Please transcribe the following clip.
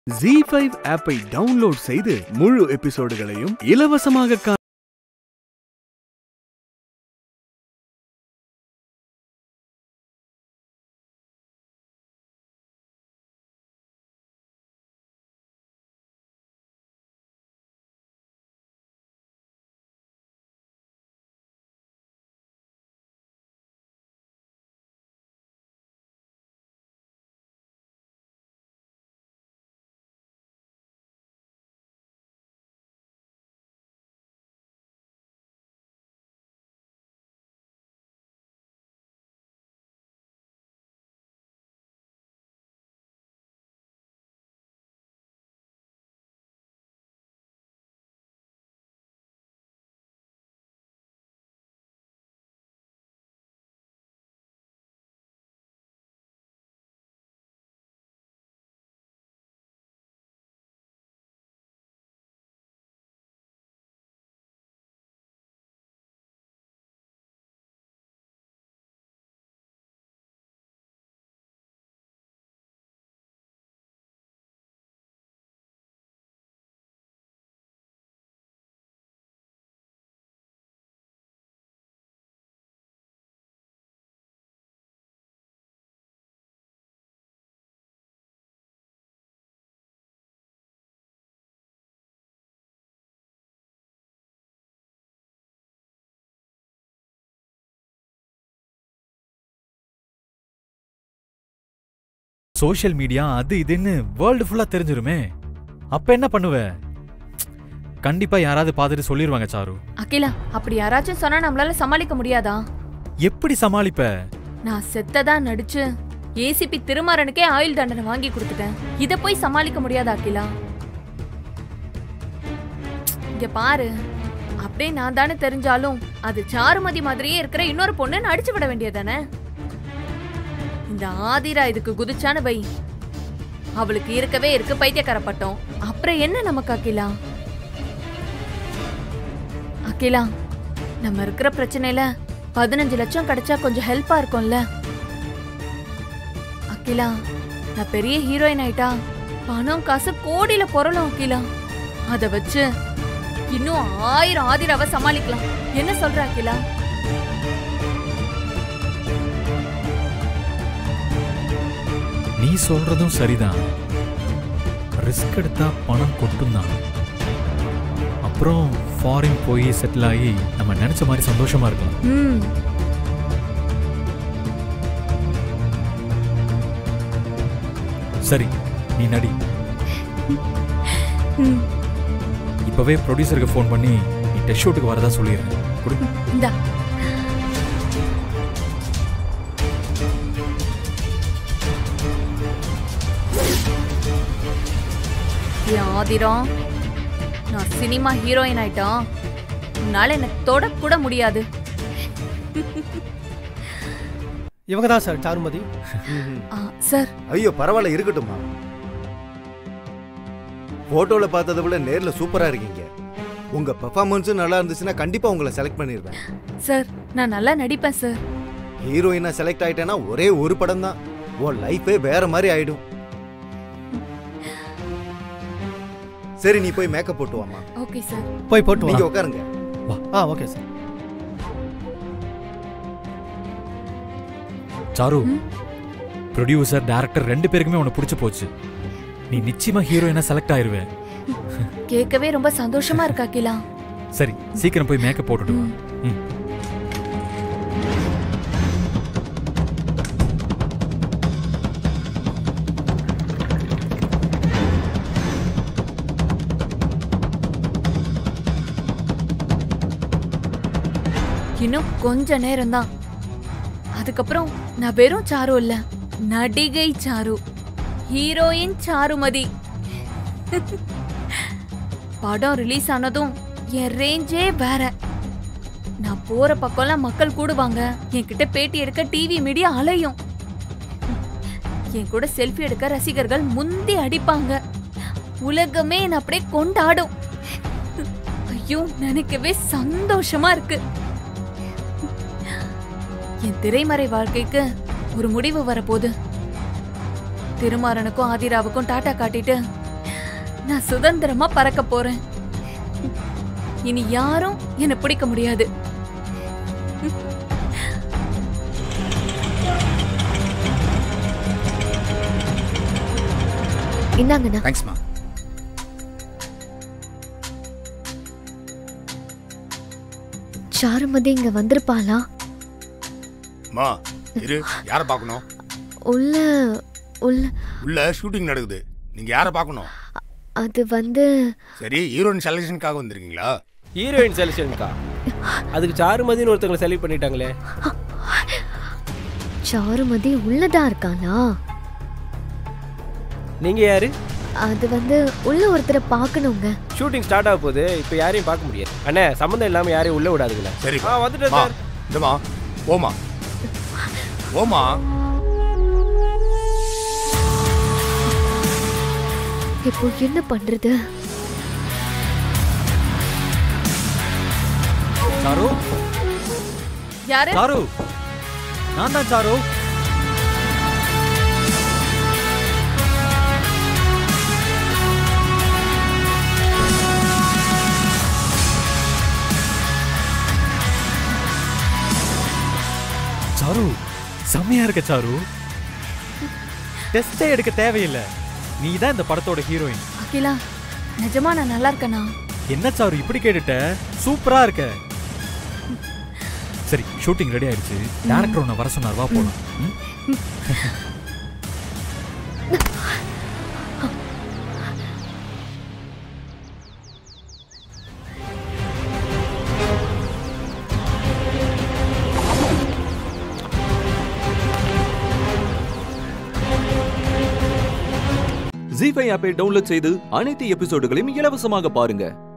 G five ஆப்பை download செய்து முழு எபிசோடுகளையும் இலவசமாக கா சோஷியல் மீடியா அது இதுன்னு வேர்ல்டு ஃபுல்லா தெரிஞ்சிருமே அப்ப என்ன பண்ணுவ கண்டிப்பா யாராவது பார்த்துட்டு சொல்லிருவாங்க சாரு அகிலா அப்படி யாராச்சும் சொன்னா நம்மளால சமாளிக்க முடியாதா எப்படி சமாளிப்ப நான் செத்ததா நடிச்சு ஏசிபி திருமாறனுக்கே ஆயுள் தண்டனை வாங்கி கொடுத்துட்டேன் இத போய் சமாளிக்க முடியாதா அகிலா இங்க பாரு அப்படியே நான் தானே தெரிஞ்சாலும் அது சாருமதி மாதிரியே இருக்கிற இன்னொரு பொண்ணு நடிச்சு விட வேண்டியதானே இந்த ஆதிரா இதுக்கு குதிச்சான்னு வை அவளுக்கு இருக்கவே இருக்கு பைத்தியக்காரப்பட்டோம் அப்புறம் என்ன நமக்கு அகிலா அகிலா நம்ம இருக்கிற பிரச்சனையில பதினஞ்சு லட்சம் கிடைச்சா கொஞ்சம் ஹெல்ப்பா இருக்கும்ல அகிலா நான் பெரிய ஹீரோயின் ஆயிட்டா பணம் காசு கோடியில பொருளும் அகிலா அத வச்சு இன்னும் ஆயிரம் ஆதிராவை சமாளிக்கலாம் என்ன சொல்ற அகிலா நீ சொல்றதும் சரிதான் ரிஸ்க் எடுத்தா பணம் கொட்டும் தான் அப்புறம் ஃபாரின் போய் செட்டில் ஆகி நம்ம நினைச்ச மாதிரி சந்தோஷமா இருக்கலாம் ம் சரி நீ நடி ம். இப்பவே ப்ரொடியூசருக்கு ஃபோன் பண்ணி நீ டெஸ்ட் ஷூட்டுக்கு வரதா சொல்லிடுறேன் கொடு இந்தா ஏன் ஆதிரம் நான் சினிமா ஹீரோயின் ஆயிட்டோம் உன்னால என்ன தொடக்கூட முடியாது இவங்க தான் சார் சாருமதி ஆ, சார் ஐயோ பரவாயில்ல இருக்கட்டும்மா போட்டோல பார்த்ததை விட நேர்ல சூப்பரா இருக்கீங்க உங்க பெர்ஃபார்மன்ஸும் நல்லா இருந்துச்சுன்னா கண்டிப்பா உங்களை செலக்ட் பண்ணிடுவேன் சார் நான் நல்லா நடிப்பேன் சார் ஹீரோயினா செலக்ட் ஆயிட்டேன்னா ஒரே ஒரு படம் தான் உன் லைஃபே வேற மாதிரி ஆயிடும் சரி நீ போய் மேக்கப் போட்டு வாமா ஓகே சார் போய் போட்டு நீங்க வா உட்காருங்க ஆ ஓகே சார் சாரு ம்? ப்ரொடியூசர் டைரக்டர் ரெண்டு பேருக்குமே உனக்கு பிடிச்சு போச்சு நீ நிச்சயமா ஹீரோயினா செலக்ட் ஆயிருவே கேட்கவே ரொம்ப சந்தோஷமா இருக்கா கிலா சரி சீக்கிரம் போய் மேக்கப் போட்டுட்டு வா ம். இன்னும் கொஞ்ச நேரம்தான் அதுக்கப்புறம் நான் வெறும் சாரு இல்ல நடிகை சாரு ஹீரோயின் சாருமதி படம் ரிலீஸ் ஆனதும் என் ரேஞ்சே வேற நான் போற பக்கம்லாம் மக்கள் கூடுவாங்க என்கிட்ட பேட்டி எடுக்க டிவி மீடியா அலையும் என் கூட செல்ஃபி எடுக்க ரசிகர்கள் முந்தி அடிப்பாங்க உலகமே என்னை அப்படியே கொண்டாடும் ஐயோ நினைக்கவே சந்தோஷமா இருக்கு என் திரைமறை வாழ்க்கைக்கு ஒரு முடிவு வரப்போகுது திருமாறனுக்கும் ஆதிராவுக்கும் டாட்டா காட்டிட்டு நான் சுதந்திரமா பறக்க போறேன் இனி யாரும் என்ன பிடிக்க முடியாது இந்தாங்கண்ணா தேங்க்ஸ்மா சாருமதி இங்க வந்திருப்பாளா மா இரு யாரை பார்க்கணும் உள்ள உள்ள உள்ள ஷூட்டிங் நடக்குது நீங்க யாரை பார்க்கணும் அது வந்து சரி ஹீரோயின் செலெக்ஷனுக்காக வந்திருக்கீங்களா ஹீரோயின் செலெக்ஷனுக்கா அதுக்கு சாருமதின்னு ஒருத்தவங்களை செலக்ட் பண்ணிட்டாங்களே சாருமதி உள்ளதா இருக்காளா நீங்க யாரு அது வந்து உள்ள ஒருத்தரை பார்க்கணுங்க ஷூட்டிங் ஸ்டார்ட் ஆக போகுது இப்போ யாரையும் பார்க்க முடியாது அண்ணே சம்மந்தம் இல்லாம யாரையும் உள்ள விடாதுங்களே சரி ஆ வந்துட்டேன் மா சார் இந்தமா ஓமா ஓமா இப்போ என்ன பண்றது சாரு யாரு சாரு நான் தான் சாரு சாரு செம்மையா இருக்க சாரு டெஸ்டே எடுக்க தேவையில்லை நீ தான் இந்த படத்தோட ஹீரோயின் அகிலா நிஜமா நான் நல்லா இருக்கேனா என்ன சாரு இப்படி கேட்டுட்ட சூப்பரா இருக்க சரி ஷூட்டிங் ரெடி ஆயிடுச்சு டேரக்டர் உன்னை வர சொன்னார் வா போலாம் ம்? ஜி ஃபைவ் ஆப்பை டவுன்லோட் செய்து அனைத்து எபிசோடுகளையும் இலவசமாக பாருங்க